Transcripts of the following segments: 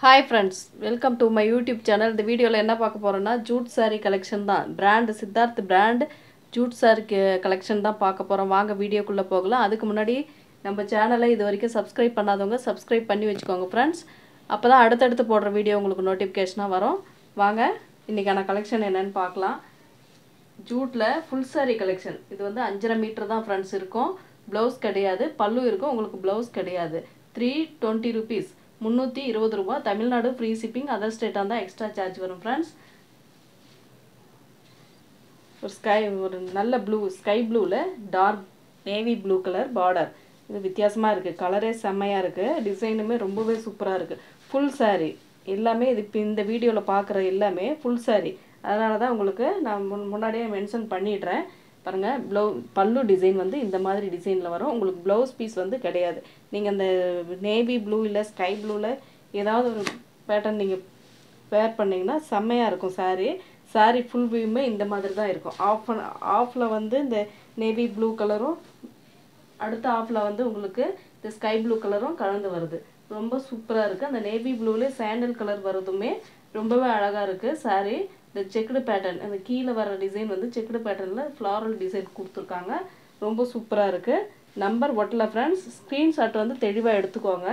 hi friends welcome to my YouTube channel இந்த வீடியோவில் என்ன பார்க்க போகிறோன்னா ஜூட் saree கலெக்ஷன் தான் brand Siddharth brand jute saree collection தான் பார்க்க போகிறோம் வாங்க வீடியோக்குள்ளே போகலாம் அதுக்கு முன்னாடி நம்ம சேனலை இது வரைக்கும் சப்ஸ்கிரைப் பண்ணாதவங்க சப்ஸ்கிரைப் பண்ணி வச்சுக்கோங்க ஃப்ரெண்ட்ஸ் அப்போ தான் அடுத்தடுத்து போடுற வீடியோ உங்களுக்கு நோட்டிஃபிகேஷனாக வரும் வாங்க இன்றைக்கான கலெக்ஷன் என்னன்னு பார்க்கலாம் ஜூட்டில் ஃபுல் saree கலெக்ஷன் இது வந்து அஞ்சரை மீட்டர் தான் ஃப்ரெண்ட்ஸ் இருக்கும் ப்ளவுஸ் கிடையாது பல்லு இருக்கும் உங்களுக்கு ப்ளவுஸ் கிடையாது த்ரீ டுவெண்ட்டி ருபீஸ் முந்நூற்றி இருபது ரூபா தமிழ்நாடு ஃப்ரீ ஷிப்பிங் அதர் ஸ்டேட்டாக இருந்தால் எக்ஸ்ட்ரா சார்ஜ் வரும் ஃப்ரெண்ட்ஸ் ஒரு ஸ்கை ஒரு நல்ல ப்ளூ ஸ்கை ப்ளூவில் dark navy blue colour border இது வித்தியாசமாக இருக்குது கலரே செம்மையாக இருக்குது டிசைனுமே ரொம்பவே சூப்பராக இருக்குது ஃபுல் saree எல்லாமே இது இப்போ இந்த வீடியோவில் பார்க்குற எல்லாமே ஃபுல் saree அதனால தான் உங்களுக்கு நான் முன் முன்னாடியே மென்ஷன் பண்ணிடுறேன் பாருங்கள் ப்ளவு பல்லு டிசைன் வந்து இந்த மாதிரி டிசைனில் வரும் உங்களுக்கு ப்ளவுஸ் பீஸ் வந்து கிடையாது நீங்கள் அந்த நேவி ப்ளூ இல்லை ஸ்கை ப்ளூவில் ஏதாவது ஒரு பேட்டர்ன் நீங்கள் வேர் பண்ணிங்கன்னா செம்மையாக இருக்கும் saree saree ஃபுல் வியூமே இந்த மாதிரி தான் இருக்கும் ஆஃப் ஆஃபில் வந்து இந்த நேவி ப்ளூ கலரும் அடுத்த ஆஃபில் வந்து உங்களுக்கு இந்த ஸ்கை ப்ளூ கலரும் கலந்து வருது ரொம்ப சூப்பராக இருக்குது அந்த நேவி ப்ளூவில் சாண்டல் கலர் வரதுமே ரொம்பவே அழகாக இருக்குது saree இந்த செக்குடு பேட்டர்ன் அந்த கீழே வர டிசைன் வந்து செக்குடு பேட்டர்னில் ஃப்ளாரல் டிசைன் கொடுத்துருக்காங்க ரொம்ப சூப்பராக இருக்குது நம்பர் ஒட்டல ஃப்ரெண்ட்ஸ் ஸ்க்ரீன்ஷாட் வந்து தெளிவாக எடுத்துக்கோங்க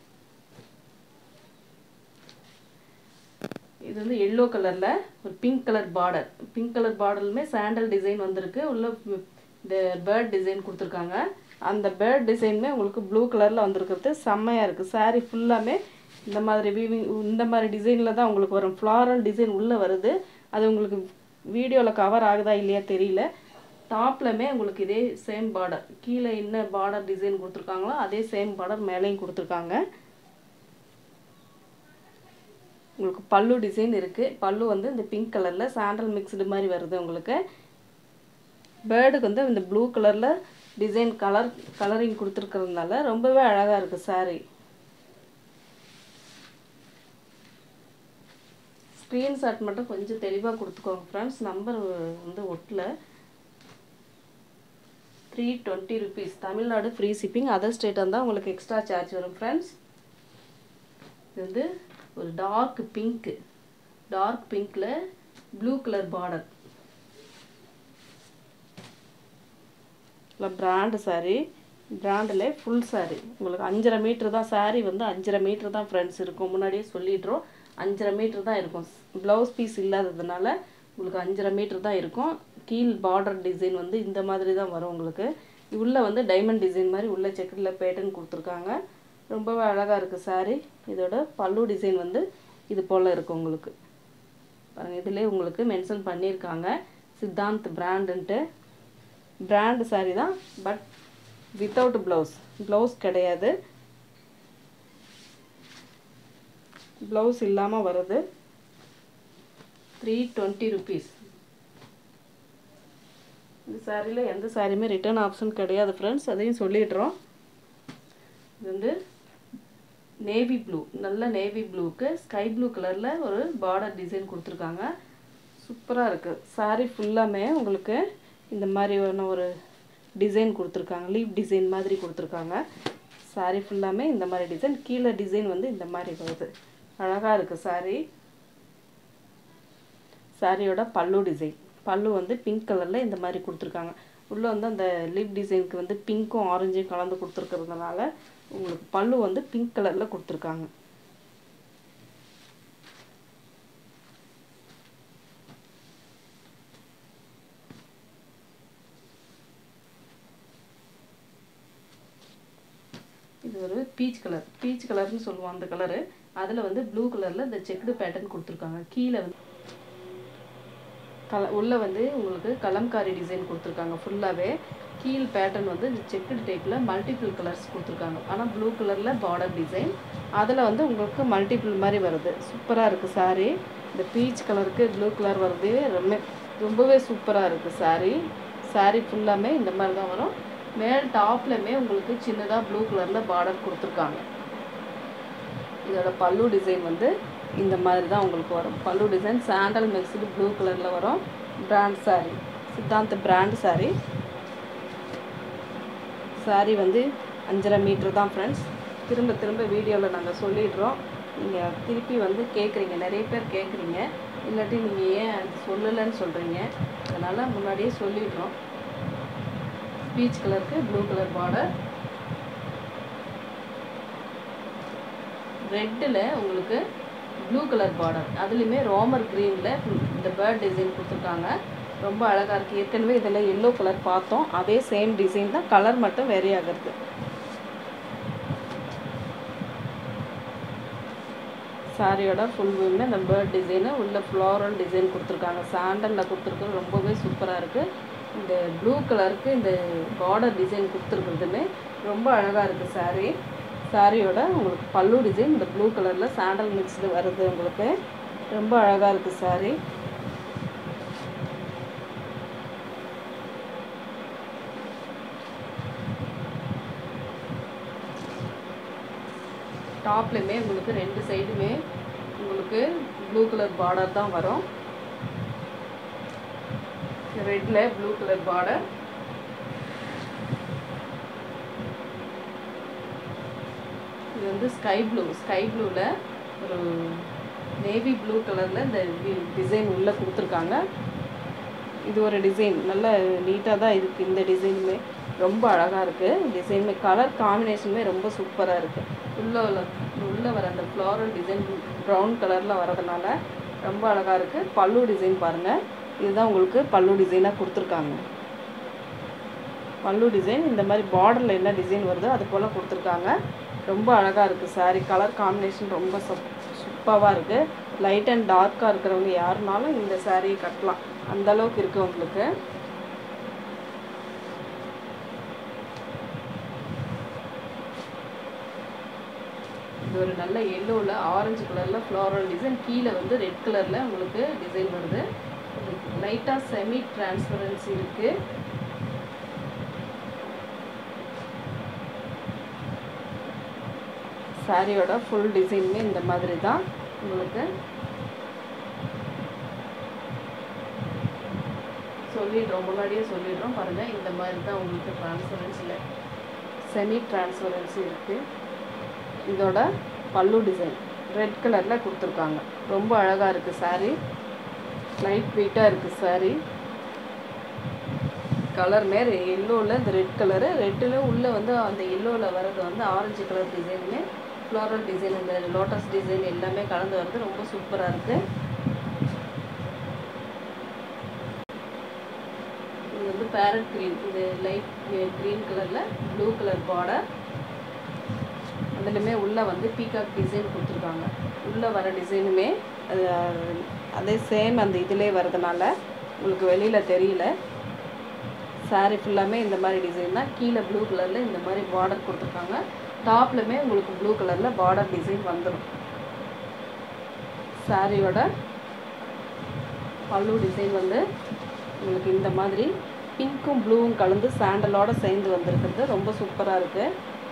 இது வந்து எல்லோ கலரில் ஒரு pink colour border pink colour பார்டருமே சாண்டல் டிசைன் வந்திருக்கு உள்ள இந்த பேர்ட் டிசைன் கொடுத்துருக்காங்க அந்த பேர்ட் டிசைனுமே உங்களுக்கு ப்ளூ கலரில் வந்திருக்கிறது செம்மையாக இருக்குது saree ஃபுல்லாமே இந்த மாதிரி வீவிங் இந்த மாதிரி டிசைனில் தான் உங்களுக்கு வரும் ஃப்ளாரல் டிசைன் உள்ளே வருது அது உங்களுக்கு வீடியோவில் கவர் ஆகுதா இல்லையா தெரியல டாப்லமே உங்களுக்கு இதே சேம் பார்டர் கீழே என்ன பார்டர் டிசைன் கொடுத்துருக்காங்களோ அதே சேம் பார்டர் மேலேயும் கொடுத்துருக்காங்க உங்களுக்கு பல்லு டிசைன் இருக்குது பல்லு வந்து இந்த பிங்க் கலரில் சாண்டல் மிக்ஸ்டு மாதிரி வருது உங்களுக்கு பேர்டுக்கு வந்து இந்த ப்ளூ கலரில் டிசைன் கலர் கலரிங் கொடுத்துருக்கறதுனால ரொம்பவே அழகாக இருக்குது saree ஸ்க்ரீன்ஷாட் மட்டும் கொஞ்சம் தெளிவாக கொடுத்துக்கோங்க ஃப்ரெண்ட்ஸ் நம்பர் வந்து ஒட்டில் three twenty rupees Tamil Nadu free shipping other ஸ்டேட்டாக இருந்தால் உங்களுக்கு எக்ஸ்ட்ரா சார்ஜ் வரும் ஃப்ரெண்ட்ஸ் இது வந்து ஒரு டார்க் பிங்க்கு டார்க் பிங்க்கில் ப்ளூ கலர் பார்டர் இல்லை பிராண்டு saree பிராண்டில் ஃபுல் saree உங்களுக்கு அஞ்சரை மீட்ரு தான் saree வந்து அஞ்சரை மீட்ரு தான் ஃப்ரெண்ட்ஸ் இருக்கும் முன்னாடியே சொல்லிடுறோம் அஞ்சரை மீட்ரு தான் இருக்கும் ப்ளவுஸ் பீஸ் இல்லாததுனால உங்களுக்கு அஞ்சரை மீட்ரு தான் இருக்கும் கீழ் பார்டர் டிசைன் வந்து இந்த மாதிரி தான் வரும் உங்களுக்கு உள்ளே வந்து டைமண்ட் டிசைன் மாதிரி உள்ள செக்கடில் பேட்டர்ன் கொடுத்துருக்காங்க ரொம்பவே அழகாக இருக்குது saree இதோட பல்லு டிசைன் வந்து இது போல் இருக்கும் உங்களுக்கு பாருங்கள் இதிலே உங்களுக்கு மென்ஷன் பண்ணியிருக்காங்க சித்தாந்த் பிராண்டுன்ட்டு பிராண்டு saree தான் பட் வித்தவுட் ப்ளவுஸ் ப்ளவுஸ் கிடையாது ப்ளவுஸ் இல்லாமல் வருது த்ரீ டுவெண்ட்டி ருபீஸ் இந்த சாரியில் எந்த சாரியுமே ரிட்டர்ன் ஆப்ஷன் கிடையாது ஃப்ரெண்ட்ஸ் அதையும் சொல்லிடுறோம் இது வந்து நேவி ப்ளூ நல்ல நேவி ப்ளூக்கு ஸ்கை ப்ளூ கலரில் ஒரு பார்டர் டிசைன் கொடுத்துருக்காங்க சூப்பராக இருக்குது saree ஃபுல்லாமே உங்களுக்கு இந்த மாதிரியான ஒரு டிசைன் கொடுத்துருக்காங்க லீப் டிசைன் மாதிரி கொடுத்துருக்காங்க saree ஃபுல்லாமே இந்த மாதிரி டிசைன் கீழே டிசைன் வந்து இந்த மாதிரி வருது அழகாக இருக்குது saree சாரியோட பல்லு டிசைன் பல்லு வந்து பிங்க் கலரில் இந்த மாதிரி கொடுத்துருக்காங்க உள்ளே வந்து அந்த லிப் டிசைனுக்கு வந்து பிங்க்கும் ஆரஞ்சும் கலந்து கொடுத்துருக்கறதுனால உங்களுக்கு பல்லு வந்து பிங்க் கலரில் கொடுத்துருக்காங்க இது ஒரு பீச் கலர் பீச் கலர்னு சொல்லுவோம் அந்த கலரு அதில் வந்து ப்ளூ கலரில் இந்த செக்குடு பேட்டர்ன் கொடுத்துருக்காங்க கீழே வந்து கல உள்ளே வந்து உங்களுக்கு கலம்காரி டிசைன் கொடுத்துருக்காங்க ஃபுல்லாகவே கீழ் பேட்டர்ன் வந்து இந்த செக்குடு டைப்பில் மல்டிபிள் கலர்ஸ் கொடுத்துருக்காங்க ஆனால் ப்ளூ கலரில் பார்டர் டிசைன் அதில் வந்து உங்களுக்கு மல்டிபிள் மாதிரி வருது சூப்பராக இருக்குது saree இந்த பீச் கலருக்கு ப்ளூ கலர் வருது ரொம்ப ரொம்பவே சூப்பராக இருக்குது saree saree ஃபுல்லாமே இந்த மாதிரி தான் வரும் மேல் டாப்லையுமே உங்களுக்கு சின்னதாக ப்ளூ கலரில் பார்டர் கொடுத்துருக்காங்க இதோட பல்லு டிசைன் வந்து இந்த மாதிரி தான் உங்களுக்கு வரும் பல்லு டிசைன் சாண்டல் மிக்ஸ்டு ப்ளூ கலரில் வரும் brand saree Siddhant brand saree saree வந்து அஞ்சரை மீட்ரு தான் ஃப்ரெண்ட்ஸ் திரும்ப திரும்ப வீடியோவில் நாங்கள் சொல்லிடுறோம் நீங்கள் திருப்பி வந்து கேட்குறீங்க நிறைய பேர் கேட்குறீங்க இல்லாட்டி நீங்கள் ஏன் அது சொல்லலைன்னு சொல்கிறீங்க அதனால் முன்னாடியே சொல்லிடுறோம் பீச் கலருக்கு ப்ளூ கலர் பார்டர் ரெட்டில் உங்களுக்கு ப்ளூ கலர் பார்டர் அதுலேயுமே ரோமர் க்ரீனில் இந்த பேர்ட் டிசைன் கொடுத்துருக்காங்க ரொம்ப அழகாக இருக்குது ஏற்கனவே இதில் எல்லோ கலர் பார்த்தோம் அதே சேம் டிசைன் தான் கலர் மட்டும் வெரி ஆகிறது சாரியோட ஃபுல் வியூமே இந்த பேர்ட் டிசைனு உள்ள ஃப்ளாரல் டிசைன் கொடுத்துருக்காங்க சாண்டலில் கொடுத்துருக்குறது ரொம்பவே சூப்பராக இருக்குது இந்த ப்ளூ கலருக்கு இந்த பார்டர் டிசைன் கொடுத்துருக்குறதுமே ரொம்ப அழகாக இருக்குது சாரீ சாரியோட உங்களுக்கு பல்லு டிசைன் இந்த ப்ளூ கலரில் சாண்டல் மிக்ஸ்டு வருது உங்களுக்கு ரொம்ப அழகாக இருக்குது சாரீ டாப்லையுமே உங்களுக்கு ரெண்டு சைடுமே உங்களுக்கு ப்ளூ கலர் பார்டர் தான் வரும் ரெட்டில் ப்ளூ கலர் பார்டர் இது வந்து ஸ்கை ப்ளூ ஸ்கை ப்ளூவில் ஒரு நேவி ப்ளூ கலரில் இந்த டிசைன் உள்ளே கொடுத்துருக்காங்க இது ஒரு டிசைன் நல்ல நீட்டாக தான் இருக்குது இந்த டிசைனுமே ரொம்ப அழகாக இருக்குது டிசைனுமே கலர் காம்பினேஷனுமே ரொம்ப சூப்பராக இருக்குது உள்ளே உள்ளே வர அந்த ஃப்ளாரல் டிசைன் ப்ரௌன் கலரில் வரதுனால ரொம்ப அழகாக இருக்குது பல்லு டிசைன் பாருங்கள் இதுதான் உங்களுக்கு பல்லு டிசைனாக கொடுத்துருக்காங்க பல்லு டிசைன் இந்த மாதிரி பார்டரில் என்ன டிசைன் வருதோ அது போல் கொடுத்துருக்காங்க ரொம்ப அழகாக இருக்குது சாரீ கலர் காம்பினேஷன் ரொம்ப சூப் சூப்பராக இருக்குது லைட் அண்ட் டார்க்காக இருக்கிறவங்க யாருனாலும் இந்த சாரியை கட்டலாம் அந்த அளவுக்கு இருக்குது உங்களுக்கு இது ஒரு நல்ல எல்லோவில் ஆரஞ்சு கலரில் ஃப்ளாரல் டிசைன் கீழே வந்து ரெட் கலரில் உங்களுக்கு டிசைன் வருது லைட்டாக செமி டிரான்ஸ்பரன்சி இருக்குது சாரியோட ஃபுல் டிசைனுமே இந்த மாதிரி தான் உங்களுக்கு சொல்லிடுறோம் முன்னாடியே சொல்லிடுறோம் பாருங்கள் இந்த மாதிரி தான் உங்களுக்கு ட்ரான்ஸ்பரன்சியில் செமி ட்ரான்ஸ்பரன்சி இருக்குது இதோட பல்லு டிசைன் ரெட் கலரில் கொடுத்துருக்காங்க ரொம்ப அழகாக இருக்குது சாரீ லைட் வெயிட்டாக இருக்குது சாரீ கலர் மாரி எல்லோவில் இந்த ரெட் கலரு ரெட்டில் உள்ளே வந்து அந்த எல்லோவில் வர்றது வந்து ஆரஞ்சு கலர் டிசைனுமே ஃப்ளோரல் டிசைன் இந்த லோட்டஸ் டிசைன் எல்லாமே கலந்து வருது ரொம்ப சூப்பராக இருக்குது இது வந்து பேரட் க்ரீன் இது லைட் க்ரீன் கலரில் ப்ளூ கலர் பார்டர் அதுலேயுமே உள்ளே வந்து பீகாக் டிசைன் கொடுத்துருக்காங்க உள்ளே வர டிசைனுமே அது அதே சேம் அந்த இதிலே வரதுனால உங்களுக்கு வெளியில் தெரியல சாரீ ஃபுல்லாமே இந்த மாதிரி டிசைன் தான் கீழே ப்ளூ கலரில் இந்த மாதிரி பார்டர் கொடுத்துருக்காங்க டாப்லையுமே உங்களுக்கு ப்ளூ கலரில் பார்டர் டிசைன் வந்துடும் சாரியோட பல்லு டிசைன் வந்து உங்களுக்கு இந்த மாதிரி பிங்க்கும் ப்ளூவும் கலந்து சாண்டலோட சேர்ந்து வந்திருக்கிறது ரொம்ப சூப்பராக இருக்குது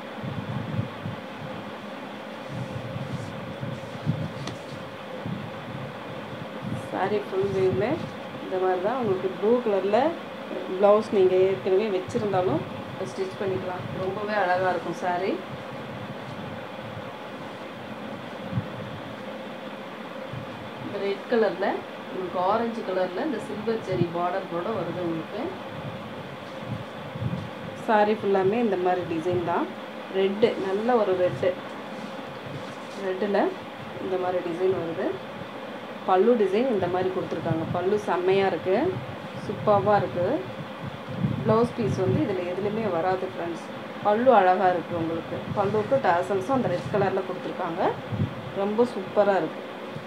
சாரீ ஃபுல் வியூமே இந்த மாதிரி தான் உங்களுக்கு ப்ளூ கலரில் ப்ளவுஸ் நீங்கள் ஏற்கனவே வச்சுருந்தாலும் ஸ்டிச் பண்ணிக்கலாம் ரொம்பவே அழகாக இருக்கும் சாரீ இந்த ரெட் கலரில் உங்களுக்கு ஆரஞ்சு கலரில் இந்த சில்வர் செரி பார்டர் கூட வருது உங்களுக்கு சாரீ ஃபுல்லாமே இந்த மாதிரி டிசைன் தான் ரெட்டு நல்ல ஒரு ரெட்டு ரெட்டில் இந்த மாதிரி டிசைன் வருது பல்லு டிசைன் இந்த மாதிரி கொடுத்துருக்காங்க பல்லு செம்மையாக இருக்குது சூப்பராக இருக்குது ப்ளவுஸ் பீஸ் வந்து இதில் எதுலேயுமே வராது ஃப்ரெண்ட்ஸ் பல்லு அழகாக இருக்குது உங்களுக்கு பல்லுக்கு டாசல்ஸும் அந்த ரெட் கலரில் கொடுத்துருக்காங்க ரொம்ப சூப்பராக இருக்குது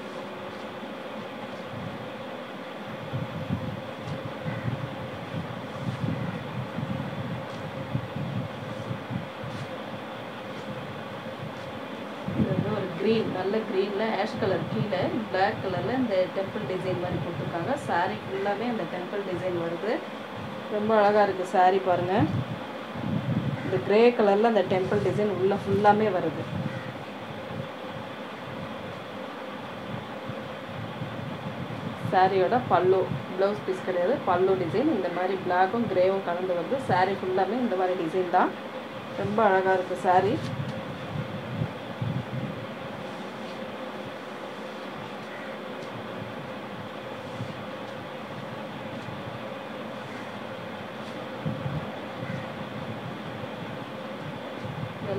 இது வந்து ஒரு க்ரீன் நல்ல க்ரீனில் ஆஷ் கலர் கீழே பிளாக் கலரில் இந்த டெம்பிள் டிசைன் மாதிரி கொடுத்துருக்காங்க சாரீ ஃபுல்லாகவே அந்த டெம்பிள் டிசைன் வருது ரொம்ப அழகாக இருக்குது சாரீ பாருங்கள் இந்த கிரே கலரில் அந்த டெம்பிள் டிசைன் உள்ளே ஃபுல்லாமே வருது சாரியோட பல்லு ப்ளவுஸ் பீஸ் கிடையாது பல்லு டிசைன் இந்த மாதிரி பிளாக்கும் கிரேவும் கலந்து வருது சாரீ ஃபுல்லாமே இந்த மாதிரி டிசைன் தான் ரொம்ப அழகாக இருக்குது சாரீ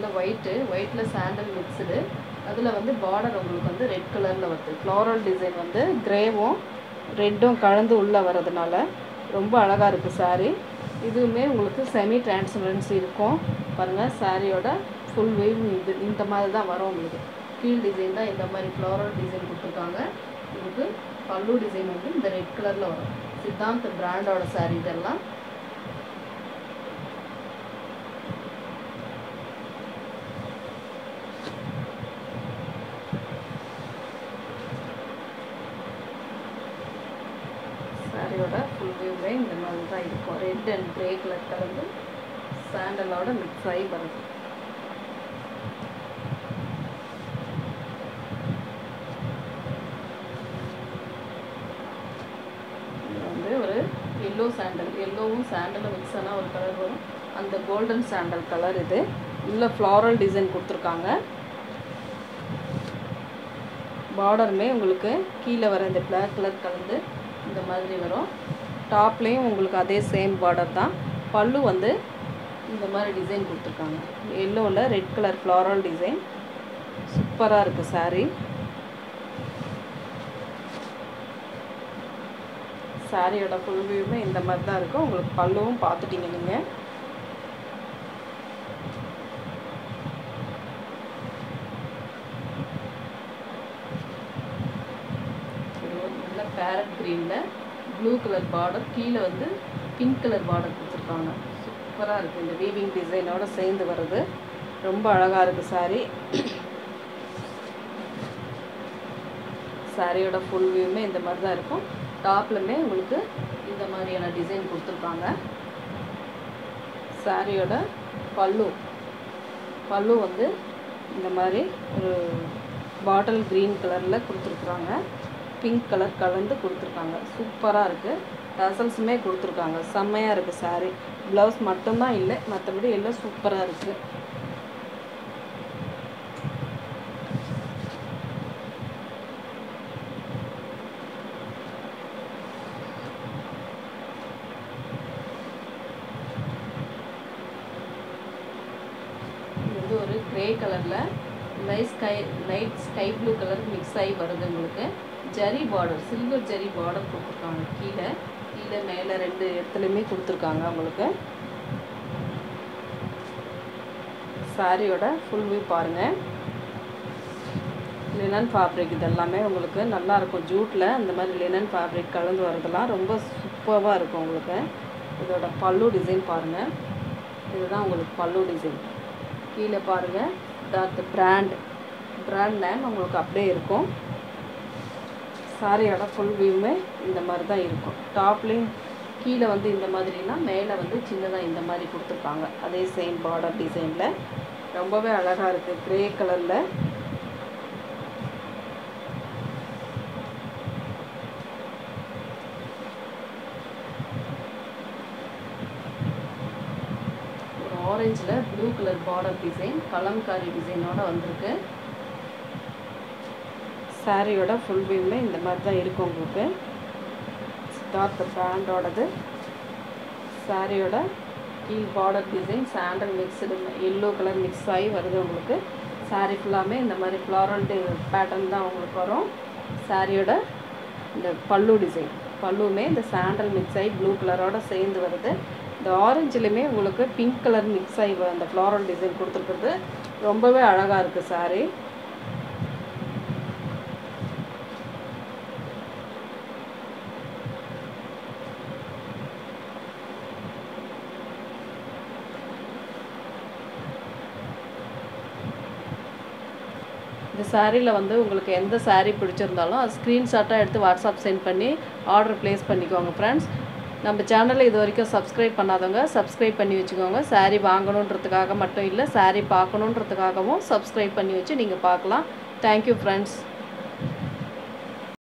நல்ல ஒயிட்டு ஒயிட்டில் சாண்டல் மிக்ஸ்டு அதில் வந்து பார்டர் உங்களுக்கு வந்து ரெட் கலரில் வருது ஃப்ளாரல் டிசைன் வந்து கிரேவும் ரெட்டும் கலந்து உள்ளே வர்றதுனால ரொம்ப அழகாக இருக்குது saree இதுவுமே உங்களுக்கு செமி டிரான்ஸ்பரன்சி இருக்கும் பாருங்கள் சாரியோட ஃபுல் வெயிட் இது இந்த மாதிரி தான் வரும் உங்களுக்கு கீழ் டிசைன் தான் இந்த மாதிரி ஃப்ளாரல் டிசைன் கொடுத்துருக்காங்க இதுக்கு பல்லு டிசைன் வந்து இந்த ரெட் கலரில் வரும் சித்தாந்த் பிராண்டோட saree இதெல்லாம் சாரியோட ஃபுல் வியூவே இந்த மாதிரி தான் இருக்கும் ரெட் அண்ட் கிரே கலர் கலந்து சாண்டலோட மிக்ஸ் ஆகி வருது இது வந்து ஒரு எல்லோ சாண்டல் எல்லோவும் சாண்டலும் மிக்ஸ் ஆன ஒரு கலர் வரும் அந்த கோல்டன் சாண்டல் கலர் இது உள்ள ஃப்ளாரல் டிசைன் கொடுத்துருக்காங்க பார்டருமே உங்களுக்கு கீழே வர இந்த பிளாக் கலர் கலந்து இந்த மாதிரி வரும் டாப்லேயும் உங்களுக்கு அதே சேம் பார்டர் தான் பல்லு வந்து இந்த மாதிரி டிசைன் கொடுத்துருக்காங்க எல்லோவில் ரெட் கலர் ஃப்ளாரல் டிசைன் சூப்பராக இருக்குது saree சாரியோட ஃபுல் வியூமே இந்த மாதிரி தான் இருக்கும் உங்களுக்கு பல்லுவும் பார்த்துட்டீங்க நீங்கள் இது ஒரு நல்ல பேரட் க்ரீனில் ப்ளூ கலர் பார்டர் கீழே வந்து பிங்க் கலர் பார்டர் கொடுத்துருக்காங்க சூப்பராக இருக்குது இந்த வீவிங் டிசைனோட சேர்ந்து வருது ரொம்ப அழகாக இருக்குது saree சாரியோட ஃபுல் வியூமே இந்த மாதிரி தான் இருக்கும் டாப்லுமே உங்களுக்கு இந்த மாதிரியான டிசைன் கொடுத்துருக்காங்க சாரியோட பல்லு பல்லு வந்து இந்த மாதிரி ஒரு பாட்டில் க்ரீன் கலரில் கொடுத்துருக்குறாங்க பிங்க் கலர் கலந்து கொடுத்துருக்காங்க சூப்பராக இருக்குது டசல்ஸுமே கொடுத்துருக்காங்க செம்மையாக இருக்குது saree ப்ளவுஸ் மட்டும்தான் இல்லை மற்றபடி எல்லாம் சூப்பராக இருக்குது இது வந்து ஒரு கிரே கலரில் light sky light sky blue colour mix ஆகி வருது உங்களுக்கு zari border silver zari border கொடுத்துருக்காங்க கீழே கீழே மேலே ரெண்டு இடத்துலையுமே கொடுத்துருக்காங்க உங்களுக்கு சாரியோட ஃபுல் வியூ பாருங்கள் லினன் ஃபேப்ரிக் இது எல்லாமே உங்களுக்கு நல்லா இருக்கும் ஜூட்டில் அந்த மாதிரி லினன் ஃபேப்ரிக் கலந்து வரதெல்லாம் ரொம்ப சூப்பராக இருக்கும் உங்களுக்கு இதோட பல்லு டிசைன் பாருங்கள் இதுதான் உங்களுக்கு பல்லு டிசைன் கீழே பாருங்கள் டாட் பிராண்ட் பிராண்ட் நேம் உங்களுக்கு அப்படியே இருக்கும் சாரியோட ஃபுல் வியூமே இந்த மாதிரி தான் இருக்கும் டாப்லேயும் கீழே வந்து இந்த மாதிரினா மேலே வந்து சின்னதாக இந்த மாதிரி கொடுத்துருக்காங்க அதே சேம் பார்டர் டிசைனில் ரொம்பவே அழகாக இருக்குது க்ரே கலரில் ஒரு ஆரஞ்சில் blue colour border design Kalamkari டிசைனோட வந்திருக்கு சாரியோட ஃபுல் வியூமே இந்த மாதிரி தான் இருக்கும் உங்களுக்கு சித்தார்த்த பிராண்டோடது சாரியோட கீழ் border design sandal mixed yellow colour mix ஆகி வருது உங்களுக்கு சாரி ஃபுல்லாமே இந்த மாதிரி ஃப்ளாரல் பேட்டர்ன் தான் உங்களுக்கு வரும் சாரியோட இந்த பல்லு டிசைன் பல்லுமே இந்த சாண்டல் மிக்ஸ் ஆகி ப்ளூ கலரோட சேர்ந்து வருது இந்த ஆரஞ்சுலையுமே உங்களுக்கு பிங்க் கலர் மிக்ஸ் ஆகி வ- அந்த ஃப்ளாரல் டிசைன் கொடுத்துருக்குறது ரொம்பவே அழகாக இருக்குது சாரி இந்த சாரியில் வந்து உங்களுக்கு எந்த saree பிடிச்சிருந்தாலும் அது ஸ்க்ரீன்ஷாட்டாக எடுத்து வாட்ஸ்அப் சென்ட் பண்ணி ஆர்டர் ப்ளேஸ் பண்ணிக்கோங்க ஃப்ரெண்ட்ஸ் நம்ம சேனலை இது வரைக்கும் சப்ஸ்கிரைப் பண்ணாதவங்க சப்ஸ்கிரைப் பண்ணி வச்சுக்கோங்க saree வாங்கணுன்றதுக்காக மட்டும் இல்லை saree பார்க்கணுன்றதுக்காகவும் சப்ஸ்கிரைப் பண்ணி வச்சு நீங்கள் பார்க்கலாம் தேங்க்யூ ஃப்ரெண்ட்ஸ்